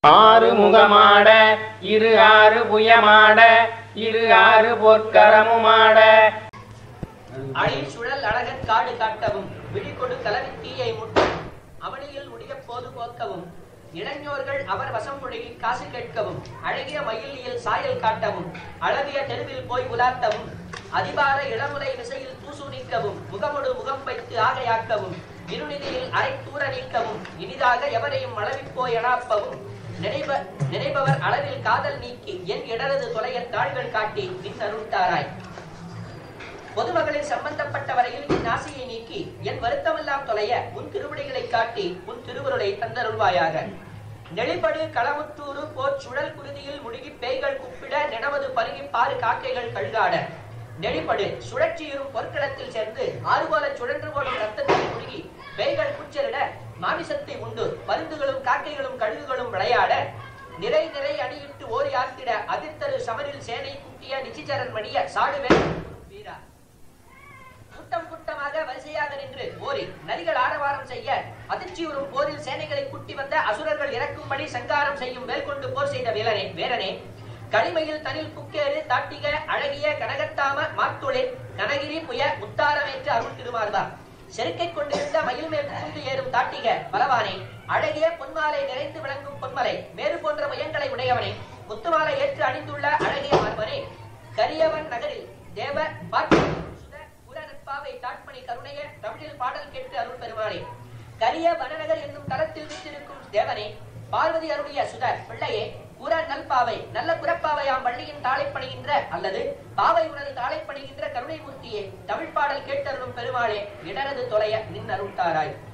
ஆறு முகமாட இரு ஆறு புயமாட இரு ஆறு பொற்கரமுமாட அழில் சுழல் அழகன் காடு காட்டவும் விழிகொடு கலவி தீயை முட்டவும் அவனியில் முடிய போது போக்கவும் இளைஞர்கள் அவர் வசம் முழுகி காசு கேட்கவும் அழகிய மயிலியில் சாயல் காட்டவும் அழகிய தெருவில் போய் உலாத்தவும் அதிபார இளமுலை விசையில் தூசு நீக்கவும் முகமொடு முகம் வைத்து ஆகையாக்கவும் இருநிதியில் அரை தூர நீக்கவும் இனிதாக எவரையும் அளவிப்போய் எனாப்பவும் நினைவ நினைப்பவர் அளவில் காதல் நீக்கி என் இடரது தொலைய தாள்கள் காட்டி நின் அருள்தாராய் பொதுமகளில் சம்பந்தப்பட்ட வரையில் என் ஆசையை நீக்கி என் வருத்தமெல்லாம் தொலைய உன் திருவடிகளை காட்டி உன் திருவுருளை தந்தருள்வாயாக நெளிபடு களமுத்தூறு போர் சுழல் குருதியில் முழுகி பேய்கள் குப்பிட நினவது பருகி பாரு காக்கைகள் கழுகாட நெளிபடு சுழற்சியுறும் பொற்களத்தில் சேர்ந்து ஆறுபோல சுழன்று போடும் ரத்தத்தில் முழுகி பேய்கள் குச்சரிட மாமிசத்தை உண்டு பருந்துகளும் காக்கைகளும் கழுகுகளும் விளையாட நிறை நிறை அணியிட்டு ஓரி ஆத்திட அதிர்த்தரு சமரில் சேனை குட்டிய நிச்சிச்சரன் மணிய சாடுவேன் வீரா கூட்டம் கூட்டமாக வரிசையாக நின்று போரில் நரிகள் ஆரவாரம் செய்ய அதிர்ச்சியுறும் போரில் சேனைகளை குட்டி வந்த அசுரர்கள் இறக்கும்படி சங்காரம் செய்யும் வேல் கொண்டு போர் செய்த வீரனே வீரனே களிமையில் தனில் புக்கேறு தாட்டிக அழகிய கனகத்தாம மாத்துளிர் கனகிரி புய முத்தாரமேற்று அருள் திருமார்பா செருக்கை கொண்டிருந்த மயில் மேல் புகுந்து ஏறும் தாட்டிக பலவானே அழகிய பொன்மாலை நிறைந்து விளங்கும் பொன்மலை மேறு போன்ற முயங்களை உடையவனே முத்துமாலை ஏற்று அணிந்துள்ள அழகிய மார்பனே கரியவன் நகரில் தேவ பாட்டு சுத புலனற்பாவை தாட்மணி கருணைய தமிழில் பாடல் கேட்டு அருள் பெருமானே கரிய வனநகர் என்னும் தலத்தில் வீற்றிருக்கும் தேவனே பார்வதி அருளிய சுத பிள்ளையே புற நல்பாவை நல்ல புறப்பாவையாம் வள்ளியின் தாளை பணிகின்ற அல்லது பாவை உனது தாளை பணிகின்ற கருணைமூர்த்தியே தமிழ் பாடல் கேட்டருளும் பெருமாளே இடரது தொலைய நின் அருள்தாராய்